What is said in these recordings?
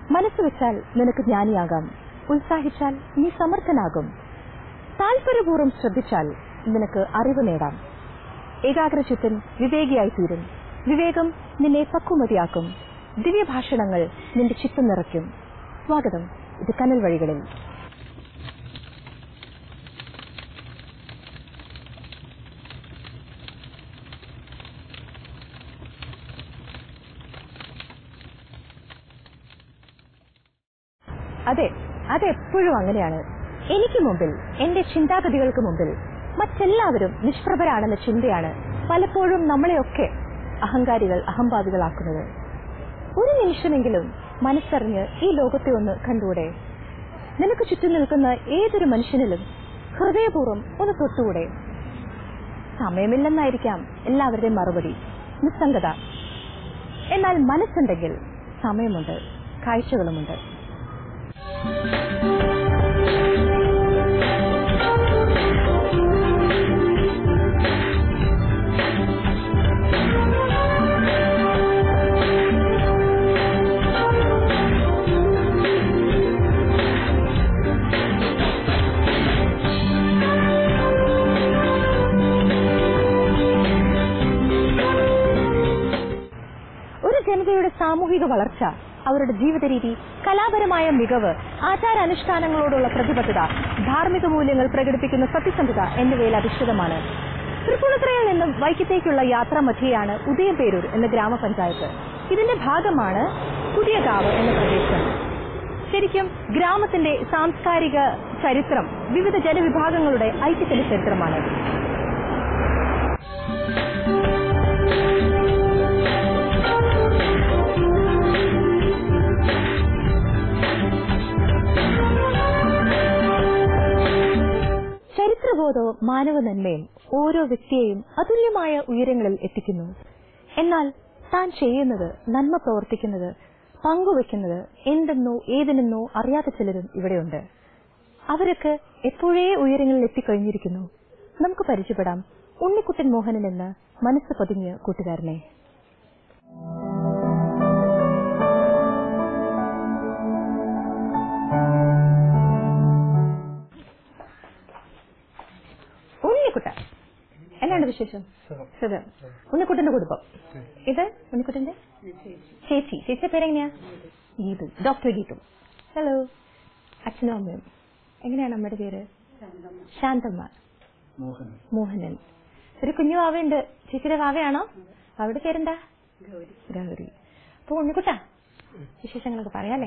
മനസ്സ് വെച്ചാൽ നിനക്ക് ജ്ഞാനിയാകാം ഉത്സാഹിച്ചാൽ നീ സമർത്ഥനാകും താൽപര്യപൂർവ്വം ശ്രദ്ധിച്ചാൽ നിനക്ക് അറിവ് നേടാം ഏകാഗ്രചിത്തൻ വിവേകിയായി തീരും വിവേകം നിന്നെ പക്വമതിയാക്കും ദിവ്യഭാഷണങ്ങൾ നിന്റെ ചിത്തം നിറയ്ക്കും സ്വാഗതം ഇത് കനൽ വഴികളിൽ അതെ അതെപ്പോഴും അങ്ങനെയാണ് എനിക്ക് മുമ്പിൽ എന്റെ ചിന്താഗതികൾക്ക് മുമ്പിൽ മറ്റെല്ലാവരും നിഷ്പ്രഭരാണെന്ന ചിന്തയാണ് പലപ്പോഴും നമ്മളെയൊക്കെ അഹങ്കാരികൾ അഹംഭാവികളാക്കുന്നത് ഒരു നിമിഷമെങ്കിലും മനസ്സറിഞ്ഞ് ഈ ലോകത്തെ ഒന്ന് കണ്ടുകൂടെ നിനക്ക് ചുറ്റും നിൽക്കുന്ന ഏതൊരു മനുഷ്യനിലും ഹൃദയപൂർവ്വം ഒന്ന് തൊട്ടുകൂടെ സമയമില്ലെന്നായിരിക്കാം എല്ലാവരുടെയും മറുപടി നിസ്സംഗത എന്നാൽ മനസ്സുണ്ടെങ്കിൽ സമയമുണ്ട് കാഴ്ചകളുമുണ്ട് ഒരു ജനതയുടെ സാമൂഹിക വളർച്ച അവരുടെ ജീവിത രീതി കലാപരമായ മികവ് ആചാരാനുഷ്ഠാനങ്ങളോടുള്ള പ്രതിബദ്ധത ധാർമ്മിക മൂല്യങ്ങൾ പ്രകടിപ്പിക്കുന്ന സത്യസന്ധത എന്നിവയിൽ അധിഷ്ഠിതമാണ് തൃപ്പൂണിത്തുറയിൽ നിന്നും വൈക്കത്തേക്കുള്ള യാത്രാ മധ്യയാണ് ഉദയംപേരൂർ എന്ന ഗ്രാമപഞ്ചായത്ത് ഇതിന്റെ ഭാഗമാണ് പുതിയകാവ് എന്ന പ്രദേശം ശരിക്കും ഗ്രാമത്തിന്റെ സാംസ്കാരിക ചരിത്രം വിവിധ ജനവിഭാഗങ്ങളുടെ ഐക്യത്തിന്റെ ചരിത്രമാണ് ചരിത്രബോധവും മാനവ നന്മയും ഓരോ വ്യക്തിയെയും അതുല്യമായ ഉയരങ്ങളിൽ എത്തിക്കുന്നു എന്നാൽ താൻ ചെയ്യുന്നത് നന്മ പ്രവർത്തിക്കുന്നത് പങ്കുവെക്കുന്നത് എന്തെന്നോ ഏതിനെന്നോ അറിയാത്ത ചിലരും ഇവിടെയുണ്ട് അവരൊക്കെ എപ്പോഴേ ഉയരങ്ങളിൽ എത്തിക്കഴിഞ്ഞിരിക്കുന്നു നമുക്ക് പരിചയപ്പെടാം ഉണ്ണിക്കുട്ടൻ മോഹനൻ എന്ന മനസ്സ് പതിഞ്ഞ കൂട്ടുകാരനെ ഉണ്ണിക്കുട്ട എന്നാണ് വിശേഷം സുഖം ഉണ്ണിക്കുട്ടന്റെ കുടുംബം ഇത് ഉണ്ണിക്കുട്ടന്റെ ചേച്ചി ചേച്ചിയുടെ പേരെങ്ങനെയാ ഗീതു ഡോക്ടർ ഗീതു ഹലോ അച്ഛനും അമ്മയും എങ്ങനെയാണ് അമ്മയുടെ പേര് ശാന്തമ്മ മോഹനൻ ഒരു കുഞ്ഞു വാവയുണ്ട് ചേച്ചിയുടെ വാവയാണോ അവിടെ പേരെന്താ ഗൗരി അപ്പൊ ഉണ്ണിക്കുട്ട വിശേഷങ്ങളൊക്കെ പറയാല്ലേ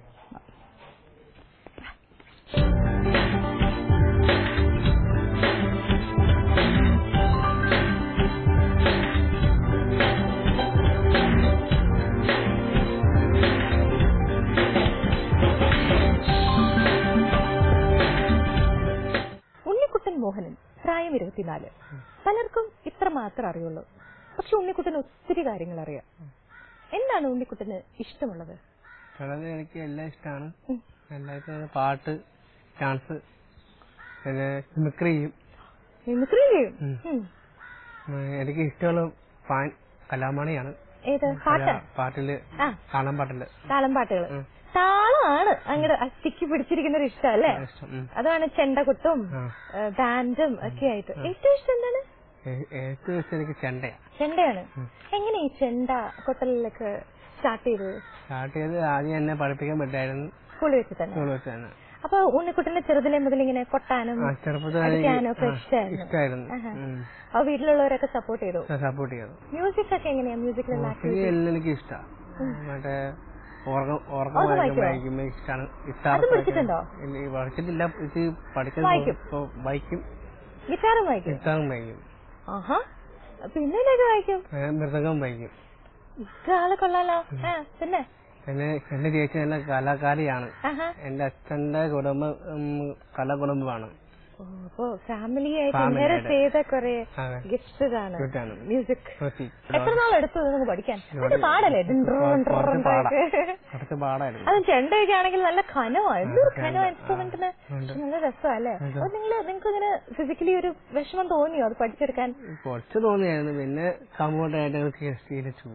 ഉണ്ണിക്കുട്ടൻ മോഹനൻ പ്രായം ഇരുപത്തിനാല് പലർക്കും ഇത്ര മാത്രം അറിയുള്ളൂ പക്ഷെ ഉണ്ണിക്കുട്ടന് ഒത്തിരി കാര്യങ്ങൾ അറിയാം എന്താണ് ഉണ്ണിക്കുട്ടന് ഇഷ്ടമുള്ളത് ചിലത് എനിക്ക് എല്ലാം ഇഷ്ടമാണ് ഉം. എല്ലാവർക്കും പാട്ട് ഡാൻസ് പിന്നെ മിമിക്രി ചെയ്യും മിമിക്രി ചെയ്യും ഉം. ഉം. ഉം, എനിക്ക് ഇഷ്ടമുള്ള പാൻ കലാമണിയാണ് ഏത് പാട്ട് കലാ- പാട്ടില് ആ കാണാൻ പാട്ടില് താളം പാട്ടുകൾ ഉം. താളമാണ് അങ്ങോട്ട് അത്തിക്ക് പിടിച്ചിരിക്കുന്ന ഒരു ഇഷ്ടം അല്ലേ ഇഷ്ടം ഉം. അതാണ് ചെണ്ടകൊട്ടും ആ. ബാൻഡും ഒക്കെ ആയിട്ട് ഏറ്റവും ഇഷ്ടം എന്താണ് ഏ- ഏറ്റവും ഇഷ്ടം എനിക്ക് ചെണ്ടയാണ് ചെണ്ടയാണ് ഉം. എങ്ങനെ ഈ ചെണ്ട കൊട്ടലിലൊക്കെ സ്റ്റാർട്ട് ചെയ്തു സ്റ്റാർട്ട് ചെയ്ത് ആദ്യം എന്നെ പഠിപ്പിക്കാൻ പറ്റായിരുന്നു സ്കൂളിൽ വെച്ച് തന്നെ സ്കൂളിൽ വെച്ച് തന്നെ അപ്പൊ ഉണ്ണിക്കുട്ടന്റെ ചെറുതിലെ മുതൽ ഇങ്ങനെ കൊട്ടാനും ആ ചെറുപ്പത്തിൽ പഠിക്കാനും ഒക്കെ ആ, ഇഷ്ടമായിരുന്നു ഇഷ്ടമായിരുന്നു ആഹാ. ഉം. അപ്പൊ വീട്ടിലുള്ളവരൊക്കെ സപ്പോർട്ട് ചെയ്തു സപ്പോർട്ട് ചെയ്തു മ്യൂസിക് ഒക്കെ എങ്ങനെയാ മ്യൂസിക്കിലുള്ള ഒത്തിരി എല്ലാം എനിക്ക് ഇഷ്ടമാണ് മറ്റേ ഓർഗം ഓർഗം ഓർഗൻ വായിക്കുമ്പോൾ വായിക്കുമോ? വായിക്കുമ്പോൾ ഇഷ്ടമാണ് ഗിത്താർ അത് പഠിച്ചിട്ടുണ്ടോ? ഇല്ല, ഈ പഠിച്ചിട്ടില്ല ഇത് പഠിക്കാൻ വായിക്കും. ഇപ്പൊ വായിക്കും ഗിറ്റാറും വായിക്കും ഗിത്താറും വായിക്കും ആഹാ പിന്നെ ഇതൊക്കെ വായിക്കും ഏ, മൃദംഗം വായിക്കും ഇതാളെ കൊള്ളാലോ ആ പിന്നെ എന്നെ എന്റെ ചേച്ചി നല്ല കലാകാരിയാണ് ആഹാ എന്റെ അച്ഛന്റെ കുടുംബം ഉം, കലാകുടുംബമാണ് ഓ, അപ്പൊ ഫാമിലി ആയിട്ട് Family ഇൻഹെറിറ്റ് ആയിട്ട്. ചെയ്ത കുറെ അതെ. ഗിഫ്റ്റ്സ് ആണ് ഗിഫ്റ്റാണ്. മ്യൂസിക് ചോച്ചി. എത്ര നാളെടുത്തു ഇത് നമുക്ക് പഠിക്കാൻ ഒരുപാട് അത് പാടല്ലേ ഡിൻ ഡ്രോ കുറച്ച് ഡ്രോ കുറച്ച് ഡ്രോ പാടാം. ഒക്കെ. കുറച്ച് പാടായിരുന്നു അതും ചെണ്ടയൊക്കെ ആണെങ്കിൽ നല്ല ഖനമാണ് എന്തൊരു ചെണ്ട. ഖനം ആ, ഇൻസ്ട്രുമെന്റിന് ഉണ്ട്. നല്ല രസമല്ലേ ഉണ്ട്. അപ്പൊ നിങ്ങള് നിങ്ങൾക്ക് ഇങ്ങനെ ഫിസിക്കലി ഒരു വിഷമം തോന്നിയോ അത് പഠിച്ചെടുക്കാൻ കുറച്ച് തോന്നിയായിരുന്നു പിന്നെ കമ്പോട്ടായിട്ട് ശീലിച്ചു പോയി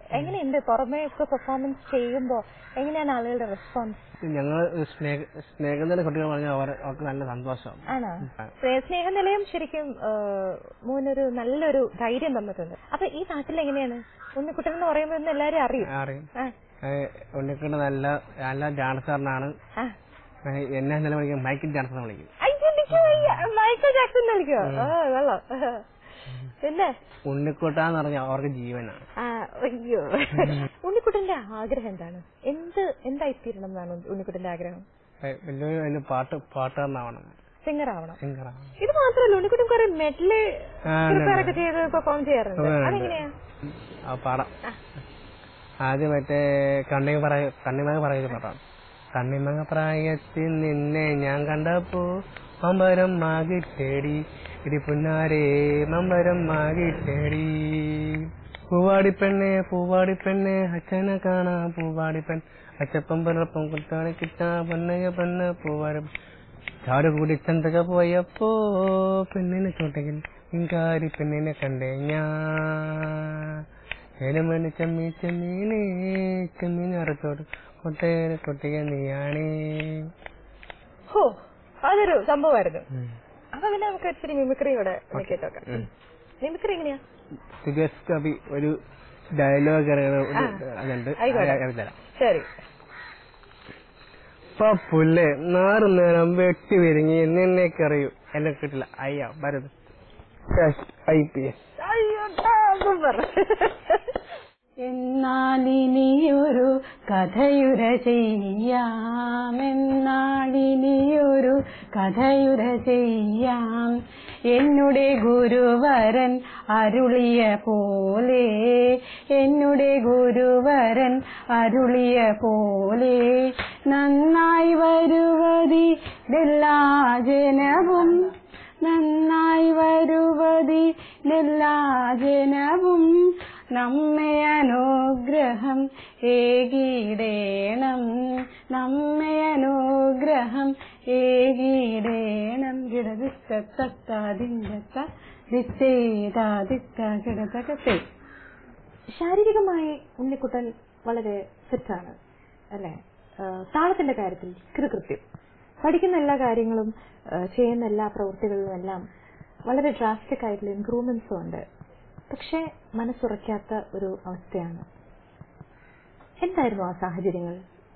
എങ്ങനെയുണ്ട് പുറമേ ഒക്കെ പെർഫോമൻസ് ചെയ്യുമ്പോ എങ്ങനെയാണ് ആളുകളുടെ റെസ്പോൺസ് ഞങ്ങൾ സ്നേഹ സ്നേഹത്തിന്റെ കുട്ടികൾ പറഞ്ഞാൽ അവർ അവർക്ക് നല്ല സന്തോഷം ആണോ സ്നേ- സ്നേഹനിലയം ശരിക്കും ആ, മോനൊരു നല്ലൊരു ധൈര്യം തന്നിട്ടുണ്ട് അപ്പൊ ഈ നാട്ടിൽ എങ്ങനെയാണ് ഉണ്ണിക്കുട്ടൻ എന്ന് പറയുമ്പോൾ ഇന്ന് എല്ലാരും അറിയും അറിയും ആ, ഉണ്ണിക്കണ്ട് നല്ല നല്ല ഡാൻസറിനാണ് ആ. എന്നെ നല്ല വിളിക്കും മൈക്കിൾ ഡാൻസർ വിളിക്കും അയ്യോ, എനിക്ക് വയ്യ. മൈക്കിൾ ജാക്സൺ നൽകിയോ ആ കൊള്ളാം പിന്നെ ഉണ്ണിക്കുട്ടാന്ന് പറഞ്ഞാൽ അവർക്ക് ജീവനാണ് ആ, അയ്യോ ഉണ്ണിക്കുട്ടന്റെ ആഗ്രഹം എന്താണ് എന്ത് എന്തായിത്തീരണം എന്നാണ് ഉണ്ണിക്കുട്ടന്റെ ആഗ്രഹം ഏ, വലിയൊരു വലിയ പാട്ട് പാട്ടുകാരനാവണം സിംഗർ ആവണം സിംഗറാവണം ഇത് മാത്രമല്ല ഉണ്ണിക്കുട്ടൻ കുറെ മെഡല് ആ, പ്രിപ്പയർ ഒക്കെ ചെയ്ത് പെർഫോം ചെയ്യാറുണ്ട് ഉണ്ട്. അതെങ്ങനെയാ ആ പാടാം ആ. ആദ്യം മറ്റേ കണ്ണിമ പറയ കണ്ണിമക പറയുന്ന പാട്ടാണ് കണ്ണിമക പ്രായത്തിൽ നിന്നെ ഞാൻ കണ്ടപ്പോ മമ്പരം മാകി തേടി ഇടി പുന്നാരേ മമ്പരം മാകി തേടി പൂവാടി പെണ്ണെ പൂവാടി പെണ്ണെ അച്ഛനെ കാണാ പൂവാടി പെൺ അച്ചപ്പം പുലർപ്പം കുട്ടാണി കിട്ടാ പെണ്ണയ പെണ്ണ് പൂവാടി ചാട് കൂടി ചന്തക പോയപ്പോ പെണ്ണിനെ ചോട്ടെങ്കിൽ ഇങ്കാരി പെണ്ണിനെ കണ്ടേ ഞാൻ ഏലമണി ചെമ്മീ ചെമ്മീനെ ചെമ്മീൻ അറച്ചോട് കൊട്ടേനെ കൊട്ടിക നീയാണേ ഹോ അതൊരു സംഭവമായിരുന്നു അപ്പൊ പിന്നെ നമുക്ക് ഇച്ചിരി മിമിക്രിയോടെ കേട്ടോക്കാം മിമിക്രി എങ്ങനെയാ സുരേഷ് കവി ഒരു ഡയലോഗ് അതുണ്ട് ആയിക്കോട്ടെ. അത് തരാം ശരി പപ്പുല്ലേ നാറ് നേരം വെട്ടി വിരിങ്ങി നിന്നേക്കറിയൂ എന്നെ കിട്ടില്ല അയ്യ ഭരത് ഐ പി എസ് അയ്യോ സൂപ്പർ എന്നാലിനിയൊരു കഥയുര ചെയ്യാം എന്നാലിനിയൊരു കഥയുര ചെയ്യാം എന്നുടെ ഗുരുവരൻ അരുളിയ പോലെ എന്നുടെ ഗുരുവരൻ അരുളിയ പോലെ നന്നായി വരുവതിലെല്ലാ ജനവും നന്നായി വരുവതിലെല്ലാ ജനവും നമ്മെ അനുഗ്രഹം ഏകിടേണം നമ്മെ അനുഗ്രഹം ഏകിടേണം കിടതിക്കത്തത്താതിങ്കത്ത ദിത്തേതാതിക്ക കിടതകത്തെ ശാരീരികമായി ഉണ്ണിക്കുട്ടൻ വളരെ ഫിറ്റാണ് അല്ലെ താളത്തിന്റെ കാര്യത്തിൽ കൃത്യം പഠിക്കുന്ന എല്ലാ കാര്യങ്ങളും ആ, ചെയ്യുന്ന എല്ലാ പ്രവൃത്തികളിലും എല്ലാം വളരെ ഡ്രാസ്റ്റിക് ആയിട്ടുള്ള ഇംപ്രൂവ്മെന്റ്സും ഉണ്ട് പക്ഷെ മനസ്സുറയ്ക്കാത്ത ഒരു അവസ്ഥയാണ് എന്തായിരുന്നു ആ സാഹചര്യങ്ങൾ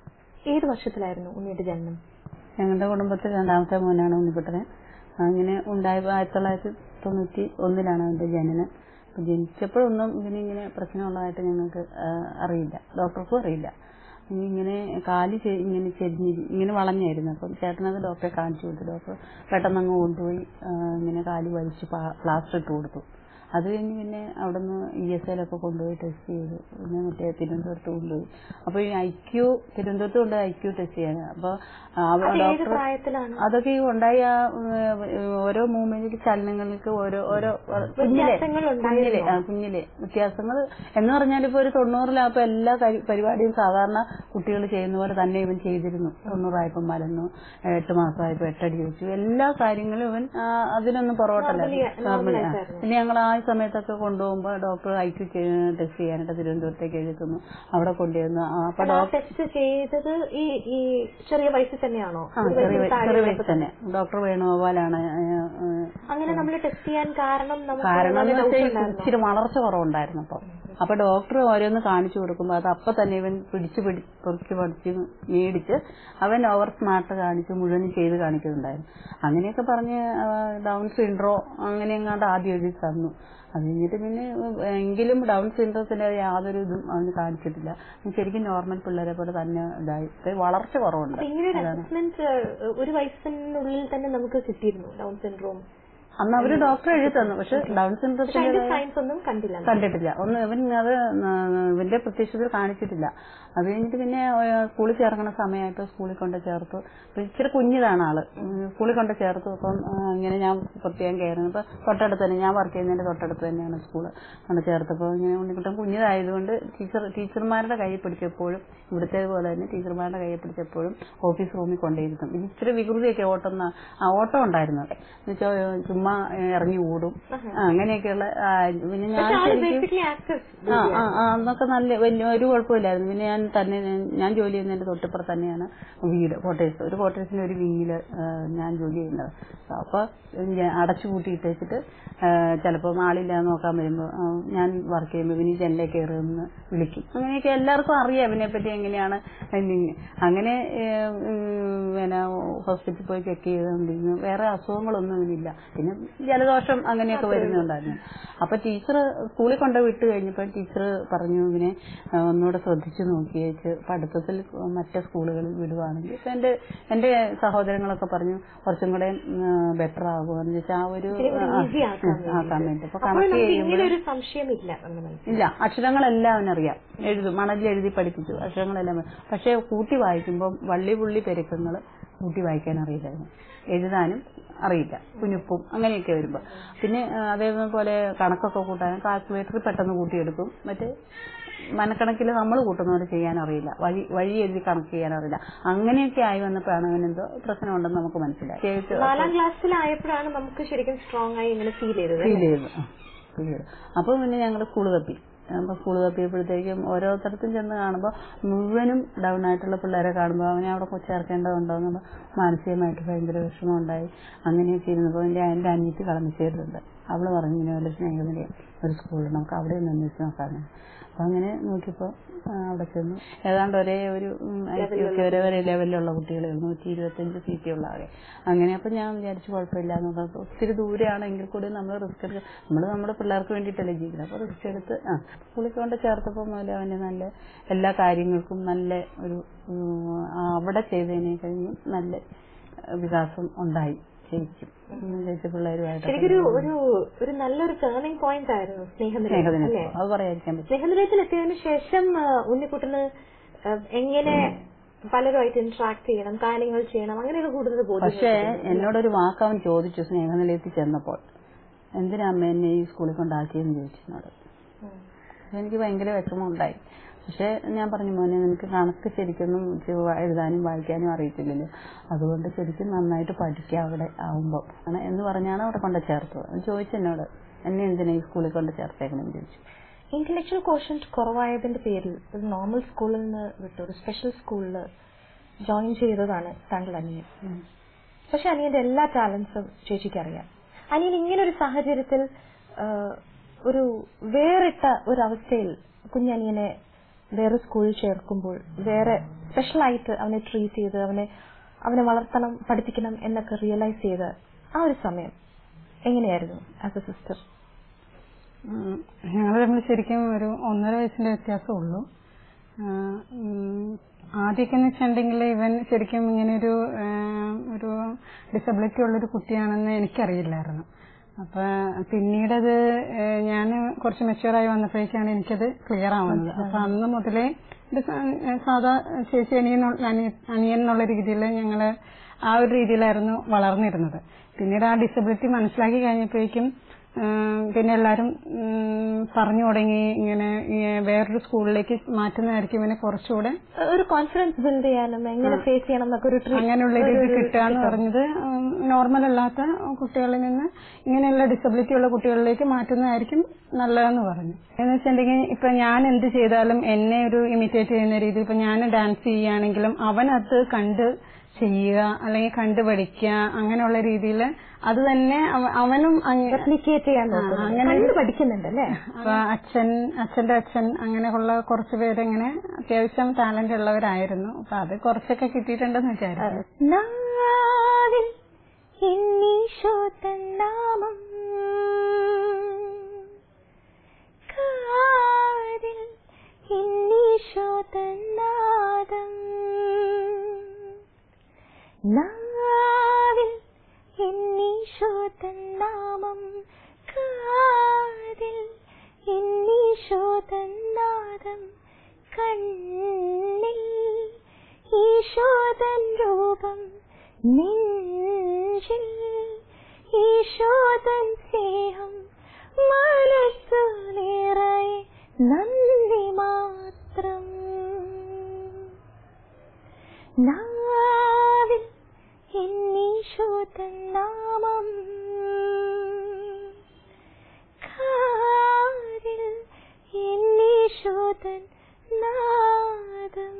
ഏത് വർഷത്തിലായിരുന്നു ഉണ്ണിയുടെ ജന്മം ഞങ്ങളുടെ കുടുംബത്തിൽ രണ്ടാമത്തെ മോനാണ് ഉണ്ണിക്കുട്ടന് അങ്ങനെ ഉണ്ടായ ആയിരത്തി തൊള്ളായിരത്തി തൊണ്ണൂറ്റി ഒന്നിലാണ് അവന്റെ ജനനം അപ്പൊ ജനിച്ചപ്പോഴൊന്നും ഇവന് ഇങ്ങനെ പ്രശ്നമുള്ളതായിട്ട് ഞങ്ങൾക്ക് ആ, അറിയില്ല ഡോക്ടർക്കും അറിയില്ല ഇനി ഇങ്ങനെ കാല് ചെ- ഇങ്ങനെ ചെരിഞ്ഞ് ഇങ്ങനെ വളഞ്ഞായിരുന്നു അപ്പം ചേട്ടനത് ഡോക്ടറെ കാണിച്ചു കൊടുത്തു ഡോക്ടർ പെട്ടെന്ന് അങ്ങ് കൊണ്ടുപോയി ആ, ഇങ്ങനെ കാല് വലിച്ച് പ്ലാസ്റ്റർ ഇട്ട് കൊടുത്തു അത് കഴിഞ്ഞ് പിന്നെ അവിടുന്ന് ഇ എസ് ഐയിലൊക്കെ കൊണ്ടുപോയി ടെസ്റ്റ് ചെയ്തു പിന്നെ മറ്റേ തിരുവനന്തപുരത്ത് കൊണ്ടുപോയി അപ്പൊ ഈ ഐ ക്യു തിരുവനന്തപുരത്ത് കൊണ്ട് ഐ ക്യു ടെസ്റ്റ് ചെയ്യാൻ അപ്പൊ അത് ഏത് ഡോക്ടർ പ്രായത്തിലാണ് അതൊക്കെ ഈ ഉണ്ടായ ആ, ഉം, ഓരോ മൂവ്മെന്റ് ചലനങ്ങൾക്ക് ഓരോ ഓരോ കുഞ്ഞിലെ വ്യത്യാസങ്ങൾ ഉണ്ടായിരുന്നോ? കുഞ്ഞിലെ ആ, കുഞ്ഞിലെ വ്യത്യാസങ്ങൾ എന്ന് പറഞ്ഞാൽ ഇപ്പൊ ഒരു തൊണ്ണൂറിലായപ്പോ എല്ലാ കരി- പരിപാടിയും സാധാരണ കുട്ടികൾ ചെയ്യുന്ന പോലെ തന്നെ ഇവൻ ചെയ്തിരുന്നു തൊണ്ണൂറായപ്പോ മലന്നു എട്ട് മാസമായപ്പോ എട്ടടി വെച്ചു എല്ലാ കാര്യങ്ങളും ഇവൻ ആ, അതിനൊന്നും പുറകോട്ടല്ല Normally- നോർമലി normalize ആയിരുന്നു. പിന്നെ ഞങ്ങൾ ആ സമയത്തൊക്കെ കൊണ്ടുപോകുമ്പോൾ ഡോക്ടർ ഐ ക്യു ടെസ്റ്റ് ചെയ്യാനായിട്ട് തിരുവനന്തപുരത്തേക്ക് എഴുതുന്നു അവിടെ കൊണ്ടുവന്നു ആ, അപ്പൊ ആ ഡോക്ടർ ടെസ്റ്റ് ചെയ്തത് ഈ ഈ ചെറിയ വയസ്സിൽ തന്നെയാണോ ആ ഒരു ചെറിയ വയസ്സിൽ വയ- താഴെ ചെറിയ ഉള്ളപ്പോൾ വയസ്സ് തന്നെ ഡോക്ടർ വേണുഗോപാലാണ് ഏഹ്, ഏഹ്, അങ്ങനെ നമ്മൾ ടെസ്റ്റ് ചെയ്യാൻ കാരണം നമുക്ക് കാരണം വല്ല എന്ന് doubt വെച്ചാൽ ഉണ്ടായിരുന്നോ? ഇച്ചിരി വളർച്ച കുറവുണ്ടായിരുന്നു അപ്പൊ അപ്പൊ ഡോക്ടർ ഓരോന്ന് കാണിച്ചു കൊടുക്കുമ്പോൾ അത് അപ്പൊ തന്നെ ഇവൻ പിടിച്ച് പിടി പൊറുക്കി പഠിച്ച് മേടിച്ച് അവൻ ഓവർ സ്മാർട്ട് കാണിച്ച് മുഴുവനും ചെയ്ത് കാണിക്കുന്നുണ്ടായിരുന്നു അങ്ങനെയൊക്കെ പറഞ്ഞ് ആ, ഡൗൺ സിൻഡ്രോ അങ്ങനെ എങ്ങാണ്ട് ആദ്യം എഴുതി തന്നു അത് കഴിഞ്ഞിട്ട് പിന്നെ എങ്കിലും ഡൗൺ സിൻഡ്രോത്തിന്റെ യാതൊരു ഇതും അവന് കാണിച്ചിട്ടില്ല അവൻ ശരിക്കും നോർമൽ പിള്ളേരെ പോലെ തന്നെ ഇതായി ഇത്തിരി വളർച്ച കുറവുണ്ട് അപ്പൊ ഇങ്ങനെ ഒരു അതാണ്. അസസ്മെന്റ് ഒരു വയസ്സിനുള്ളിൽ തന്നെ നമുക്ക് കിട്ടിയിരുന്നു ഡൗൺ സിൻഡ്രോം അന്ന് അവര് ഡോക്ടർ എഴുതി തന്നു പക്ഷെ ഡൗൺ പക്ഷെ അതിന്റെ സിൻഡ്രത്തിന്റെ സയൻസ് ഒന്നും കണ്ടില്ല കണ്ടിട്ടില്ല ഒന്ന് ഇവൻ അത് ഇവന്റെ പ്രത്യക്ഷത്തിൽ കാണിച്ചിട്ടില്ല അത് കഴിഞ്ഞിട്ട് പിന്നെ ഏഹ്, സ്കൂളിൽ ചേർക്കണ സമയമായപ്പോ സ്കൂളിൽ കൊണ്ട് ചേർത്തു അപ്പൊ ഇച്ചിരി കുഞ്ഞിതാണ് ആള് ഉം, സ്കൂളിൽ കൊണ്ട് ചേർത്തു അപ്പം ആ, ഇങ്ങനെ ഞാൻ പ്രത്യേകം കയറുന്നു അപ്പൊ തൊട്ടടുത്ത് തന്നെ ഞാൻ വർക്ക് ചെയ്യുന്നതിന്റെ തൊട്ടടുത്ത് തന്നെയാണ് സ്കൂള് കൊണ്ട് ചേർത്തപ്പോ ഇങ്ങനെ ഉണ്ണിക്കുട്ടൻ കുഞ്ഞിതായതുകൊണ്ട് ടീച്ചർ ടീച്ചർമാരുടെ കൈ പിടിച്ചപ്പോഴും ഇവിടുത്തെ പോലെ തന്നെ ടീച്ചർമാരുടെ കൈ പിടിച്ചപ്പോഴും ഓഫീസ് റൂമിൽ കൊണ്ടിരുന്നു ഇത് ഇച്ചിരി വികൃതിയൊക്കെ ഓട്ടം ആ ഓട്ടം ഉണ്ടായിരുന്നു എന്നുവെച്ചാൽ ചുമ്മാ ഉമ്മ ഏ, ഇറങ്ങി ഓടും ആ, അങ്ങനെയൊക്കെയുള്ള ആ, പിന്നെ ഞാൻ പക്ഷെ ആള് ശരിക്കും ബേസിക്കലി ആക്ടീവ് ആ ആ ആ, അന്നൊക്കെ നല്ല വലിയ ഒരു കുഴപ്പമില്ലായിരുന്നു പിന്നെ ഞാൻ തന്നെ ഞാൻ ജോലി ചെയ്യുന്നതിന്റെ തൊട്ടിപ്പുറത്ത് തന്നെയാണ് വീട് ക്വാർട്ടേഴ്സ് ഒരു ക്വാർട്ടേഴ്സിന് ഒരു വിങ്ങില് ഞാൻ ജോലി ചെയ്യുന്നത് അപ്പൊ ഞാൻ അടച്ചു പൂട്ടിയിട്ട് വെച്ചിട്ട് ചിലപ്പോൾ ആളില്ലാതെ നോക്കാൻ വരുമ്പോൾ ഞാൻ വർക്ക് ചെയ്യുമ്പോൾ പിന്നെ ജനലേ കയറുമെന്ന് വിളിക്കും അങ്ങനെയൊക്കെ എല്ലാവർക്കും അറിയാം ഇതിനെ പറ്റി എങ്ങനെയാണ് ഇനി- അങ്ങനെ ഏഹ്, ഉം, പിന്നെ ഹോസ്പിറ്റലിൽ പോയി ചെക്ക് ചെയ്തുകൊണ്ടിരുന്നു വേറെ അസുഖങ്ങളൊന്നും ഇതിനില്ല പിന്നെ ജലദോഷം അങ്ങനെയൊക്കെ വരുന്നുണ്ടായിരുന്നു അപ്പൊ ടീച്ചർ സ്കൂളിൽ കൊണ്ട് വിട്ട് കഴിഞ്ഞപ്പോൾ ടീച്ചർ പറഞ്ഞു ഇവനെ ആ, ഒന്നുകൂടെ ശ്രദ്ധിച്ചു നോക്കിയേച്ച് പഠിത്തത്തിൽ മറ്റ് സ്കൂളുകളിൽ വിടുവാണെങ്കിൽ ഇപ്പൊ എന്റെ എന്റെ സഹോദരങ്ങളൊക്കെ പറഞ്ഞു കുറച്ചും കൂടെ ബെറ്റർ ആകുമെന്ന് വെച്ചാൽ ആ ഒരു ആ, ഈസി ആക്കാൻ ആക്കാൻ വേണ്ടി അപ്പൊ അപ്പോൾ കണക്ക് നമുക്ക് ചെയ്യുമ്പോൾ ഇങ്ങനെ ഒരു സംശയമില്ല നമ്മുടെ മനസ്സിൽ ഇല്ല അക്ഷരങ്ങളെല്ലാം അവനറിയാം എഴുതും മണലിൽ എഴുതി പഠിപ്പിച്ചു അക്ഷരങ്ങളെല്ലാം അറിയാം. പക്ഷെ കൂട്ടി വായിക്കുമ്പോൾ വള്ളി പുള്ളി പെരുക്കങ്ങൾ കൂട്ടി വായിക്കാൻ അറിയില്ലായിരുന്നു എഴുതാനും അറിയില്ല കുനിപ്പും അങ്ങനെയൊക്കെ വരുമ്പോ പിന്നെ ആ, അതേപോലെ കണക്കൊക്കെ കൂട്ടാനും കാൽക്കുലേറ്ററിൽ പെട്ടെന്ന് കൂട്ടിയെടുക്കും മറ്റേ മനക്കണക്കിൽ നമ്മൾ കൂട്ടുന്നവരെ ചെയ്യാൻ അറിയില്ല വഴി വഴി എഴുതി കണക്ക് ചെയ്യാൻ അറിയില്ല അങ്ങനെയൊക്കെ ആയി വന്നപ്പോഴാണ് അവനെന്തോ പ്രശ്നമുണ്ടെന്ന് നമുക്ക് മനസ്സിലായി പ്രത്യേകിച്ച് നാലാം ക്ലാസ്സിലായപ്പോഴാണ് നമുക്ക് ശരിക്കും സ്ട്രോങ് ആയി ഇങ്ങനെ ഫീൽ ചെയ്തത് ഫീൽ ചെയ്തു ആ, ഫീൽ ചെയ്തു അപ്പൊ പിന്നെ ഞങ്ങൾ സ്കൂൾ തപ്പി അപ്പൊ സ്കൂൾ തപ്പിയപ്പോഴത്തേക്കും ഓരോരുത്തർക്കും ചെന്ന് കാണുമ്പോൾ മുഴുവനും ഡൗൺ ആയിട്ടുള്ള പിള്ളേരെ കാണുമ്പോൾ അവനെ അവിടെ കൊ- ചേർക്കേണ്ടതുണ്ടോ എന്നുള്ള മാനസികമായിട്ട് ഭയങ്കര വിഷമം ഉണ്ടായി അങ്ങനെയൊക്കെ ഇരുന്നപ്പോൾ എൻ്റെ എൻ്റെ അനിയത്തി കളമിച്ചേരുന്നുണ്ട് അവള് പറഞ്ഞു ഇങ്ങനെ വല്ല സ്നേഹനിലയം ഒരു സ്കൂളിൽ നമുക്ക് അവിടെ ഒന്ന് അന്വേഷിച്ച് നോക്കാമെന്ന് അപ്പൊ അങ്ങനെ നോക്കിയപ്പോൾ അവിടെ ചെന്നു ഏതാണ്ട് ഒരേ ഒരു ഒക്കെ ഒരേ ഒരേ ലെവലിലുള്ള കുട്ടികളെ നൂറ്റി ഇരുപത്തഞ്ച് സീറ്റേ ഉള്ള ആകെ അങ്ങനെ അപ്പൊ ഞാൻ വിചാരിച്ചു കുഴപ്പമില്ല എന്ന് പറഞ്ഞു ഒത്തിരി ദൂരെയാണെങ്കിൽ കൂടി നമ്മൾ റിസ്ക് എടുക്കുക നമ്മൾ നമ്മുടെ പിള്ളേർക്ക് വേണ്ടിയിട്ടല്ലേ ജീവിക്കുന്നത് അപ്പൊ റിസ്ക് എടുത്ത് ആ സ്കൂളിൽ കൊണ്ട് ചേർത്തപ്പോൾ മുതൽ അവന് നല്ല എല്ലാ കാര്യങ്ങൾക്കും നല്ല ഒരു ഉം, ആ, അവിടെ ചെയ്തതിനെ കഴിഞ്ഞും നല്ല വികാസം ഉണ്ടായി ശരിക്കും ഉം, ചേച്ചി പിള്ളേരുമായിട്ട് ശരിക്കൊരു ഒരു ഒരു നല്ലൊരു ടേണിംഗ് പോയിന്റ് ആയിരുന്നു സ്നേഹനിലയം സ്നേഹദിനം അല്ലേ അത് പറയാതിരിക്കാൻ പറ്റും സ്നേഹനിലയത്തിൽ എത്തിയതിനു ശേഷം ആ, ഉണ്ണിക്കുട്ടന് ആ, എങ്ങനെ പലരുമായിട്ട് ഇന്ററാക്ട് ചെയ്യണം കാര്യങ്ങൾ ചെയ്യണം അങ്ങനെയൊക്കെ കൂടുതൽ ബോധ്യം പക്ഷേ എന്നോടൊരു വാക്ക് അവൻ ചോദിച്ചു സ്നേഹനിലയത്തിൽ ചെന്നപ്പോൾ എന്തിനാ അമ്മ എന്നെ ഈ സ്കൂളിൽ കൊണ്ടാക്കിയെന്ന് ചോദിച്ചു എന്നോട് അപ്പൊ എനിക്ക് ഭയങ്കര വിഷമം ഉണ്ടായി പക്ഷെ ഞാൻ പറഞ്ഞു മോനെ നിനക്ക് കണക്ക് ശരിക്കൊന്നും ചെ- എഴുതാനും വായിക്കാനും അറിയത്തില്ലല്ലോ അതുകൊണ്ട് ശരിക്കും നന്നായിട്ട് പഠിക്കുക അവിടെ ആവുമ്പോൾ അങ്ങനെ എന്ന് പറഞ്ഞാണ് അവിടെ കൊണ്ട് ചേർത്തത് അവൻ ചോദിച്ചു എന്നോട് എന്നെ എന്തിനാ ഈ സ്കൂളിൽ കൊണ്ട് ചേർത്തേക്കണമെന്ന് ചോദിച്ചു ഇന്റലക്ച്വൽ കോഷ്യന്റ് കുറവായതിന്റെ പേരിൽ ഒരു നോർമൽ സ്കൂളിൽ നിന്ന് വിട്ട് ഒരു സ്പെഷ്യൽ സ്കൂളിൽ ജോയിൻ ചെയ്തതാണ് താങ്കൾ അനിയൻ പക്ഷെ അനിയന്റെ എല്ലാ ടാലൻസും ചേച്ചിക്ക് അറിയാം അനിയൻ ഇങ്ങനെ ഒരു സാഹചര്യത്തിൽ ആ, ഒരു വേറിട്ട ഒരു അവസ്ഥയിൽ കുഞ്ഞനിയനെ വേറെ സ്കൂളിൽ ചേർക്കുമ്പോൾ വേറെ സ്പെഷ്യലായിട്ട് അവനെ ട്രീറ്റ് ചെയ്ത് അവനെ അവനെ വളർത്തണം പഠിപ്പിക്കണം എന്നൊക്കെ റിയലൈസ് ചെയ്ത് ആ ഒരു സമയം എങ്ങനെയായിരുന്നു ആസ് എ സിസ്റ്റർ ഞങ്ങൾ തമ്മിൽ ശരിക്കും ഒരു ഒന്നര വയസ്സിന്റെ വ്യത്യാസമേ ഉള്ളൂ ആഹ് ഉം ആദ്യമൊക്കെ എന്ന് വെച്ചിട്ടുണ്ടെങ്കിൽ ഇവൻ ശരിക്കും ഇങ്ങനെ ഒരു ആഹ് ഒരു ഡിസബിലിറ്റി ഉള്ളൊരു കുട്ടിയാണെന്ന് എനിക്കറിയില്ലായിരുന്നു അപ്പൊ പിന്നീടത് ഞാൻ കുറച്ച് മെച്ചുവറായി വന്നപ്പോഴേക്കാണ് എനിക്കത് ക്ലിയർ ആവുന്നത് അപ്പൊ അന്ന് മുതലേ ഇത് സാ- സാധാ ചേച്ചി അനിയൻ അനിയ- അനിയൻ എന്നുള്ള രീതിയിൽ ഞങ്ങള് ആ ഒരു രീതിയിലായിരുന്നു വളർന്നിരുന്നത് പിന്നീട് ആ ഡിസബിലിറ്റി മനസ്സിലാക്കി കഴിഞ്ഞപ്പോഴേക്കും ഉം, പിന്നെ എല്ലാരും ഉം, പറഞ്ഞു തുടങ്ങി ഇങ്ങനെ ഈ വേറൊരു സ്കൂളിലേക്ക് മാറ്റുന്നതായിരിക്കും ഇവനെ കുറച്ചുകൂടെ ഒരു കോൺഫിഡൻസ് ബിൽഡ് ചെയ്യാനും എങ്ങനെ ഫേസ് ചെയ്യണം എന്നൊക്കെ ഒരു ട്രീ- അങ്ങനെയുള്ള ഒരു ഇത് കിട്ടുക എന്ന് പറഞ്ഞത് നോർമൽ അല്ലാത്ത കുട്ടികളിൽ നിന്ന് ഇങ്ങനെയുള്ള ഡിസബിലിറ്റി ഉള്ള കുട്ടികളിലേക്ക് മാറ്റുന്നതായിരിക്കും നല്ലതെന്ന് പറഞ്ഞു എന്ന് വെച്ചിട്ടുണ്ടെങ്കിൽ ഇപ്പൊ ഞാൻ എന്ത് ചെയ്താലും എന്നെ ഒരു ഇമിറ്റേറ്റ് ചെയ്യുന്ന രീതിയിൽ ഇപ്പൊ ഞാൻ ഡാൻസ് ചെയ്യുകയാണെങ്കിലും അവൻ അത് കണ്ട് ചെയ്യുക അല്ലെങ്കിൽ കണ്ടുപഠിക്കുക അങ്ങനെയുള്ള രീതിയിൽ അത് തന്നെ അവ- അവനും അങ്ങ- റെപ്ലിക്കേറ്റ് ചെയ്യാൻ ആ, നോക്കുന്നു അങ്ങനെ കണ്ട് പഠിക്കുന്നുണ്ട് അല്ലേ അപ്പൊ അച്ഛൻ അച്ഛന്റെ അച്ഛൻ അങ്ങനെയുള്ള കുറച്ച് പേരിങ്ങനെ അത്യാവശ്യം ടാലന്റ് ഉള്ളവരായിരുന്നു അപ്പൊ അത് കുറച്ചൊക്കെ കിട്ടിയിട്ടുണ്ടെന്ന് വിചാരിക്കും നാവിൽ എന്നീശോതൻ നാമം കാതിൽ എന്നീശോതൻ നാദം നാവിൽ എന്നീശോതൻ നാമം കാതിൽ എന്നീശോതൻ നാദം കണ്ണിൽ ഈശോതൻ രൂപം നെഞ്ചിൽ ഈശോതൻ സ്നേഹം മനസ്സു നിറയെ നന്ദി മാത്രം നാവിൽ എന്നീശോതൻ നാമം തൻ നാദം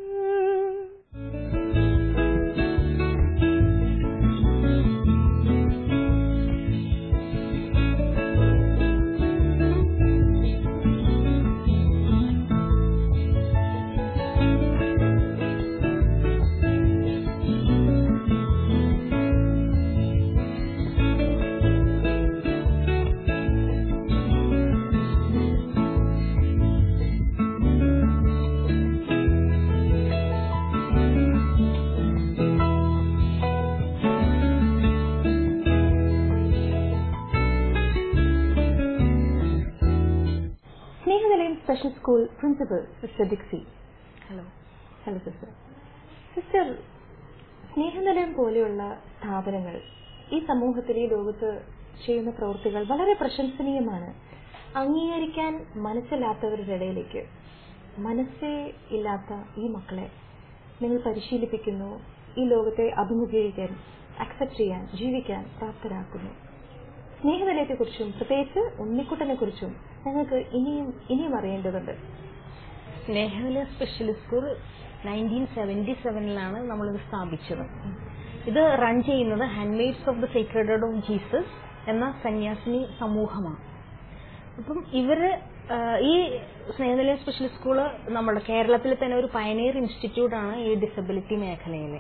Snehanilayam special school principal sister Dixy hello hello sister sister Snehanilayam പോലെയുള്ള സ്ഥാപനങ്ങൾ ഈ സമൂഹത്തിൽ ഈ ലോകത്ത് ചെയ്യുന്ന പ്രവൃത്തികൾ വളരെ പ്രശംസനീയമാണ് അംഗീകരിക്കാൻ മനസ്സില്ലാത്തവരുടെ ഇടയിലേക്ക് മനസ്സേ ഇല്ലാത്ത ഈ മക്കളെ നിങ്ങൾ പരിശീലിപ്പിക്കുന്നു ഈ ലോകത്തെ അഭിമുഖീകരിക്കാൻ അക്സെപ്റ്റ് ചെയ്യാൻ ജീവിക്കാൻ പ്രാപ്തരാക്കുന്നു സ്നേഹനിലയത്തെക്കുറിച്ചും പ്രത്യേകിച്ച് ഉണ്ണിക്കുട്ടനെ കുറിച്ചും ഞങ്ങൾക്ക് ഇനിയും ഇനിയും അറിയേണ്ടതുണ്ട് Snehanilaya special school nineteen seventy സെവനിലാണ് നമ്മളിത് സ്ഥാപിച്ചത് ഇത് റൺ ചെയ്യുന്നത് handmaids of the sacred of Jesus എന്ന സന്യാസിനി സമൂഹമാണ് അപ്പം ഇവര് ആ, ഈ സ്നേഹനിലയം സ്പെഷ്യൽ സ്കൂള് നമ്മുടെ കേരളത്തിൽ തന്നെ ഒരു പയനീർ ഇൻസ്റ്റിറ്റ്യൂട്ട് ആണ് ഈ ഡിസബിലിറ്റി മേഖലയിലെ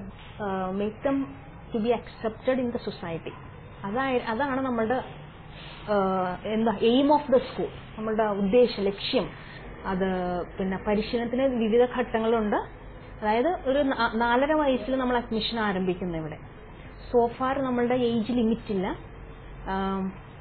make them to be accepted in the society അതായ അതാണ് നമ്മളുടെ ആ, എന്താ എയിം ഓഫ് ദ സ്കൂൾ നമ്മളുടെ ഉദ്ദേശം ലക്ഷ്യം അത് പിന്നെ പരിശീലനത്തിന് വിവിധ ഘട്ടങ്ങളുണ്ട് അതായത് ഒരു നാ- നാലര വയസ്സിൽ നമ്മൾ അഡ്മിഷൻ ആരംഭിക്കുന്നു ഇവിടെ സോഫാർ നമ്മളുടെ ഏജ് ലിമിറ്റ് ഇല്ല ആം,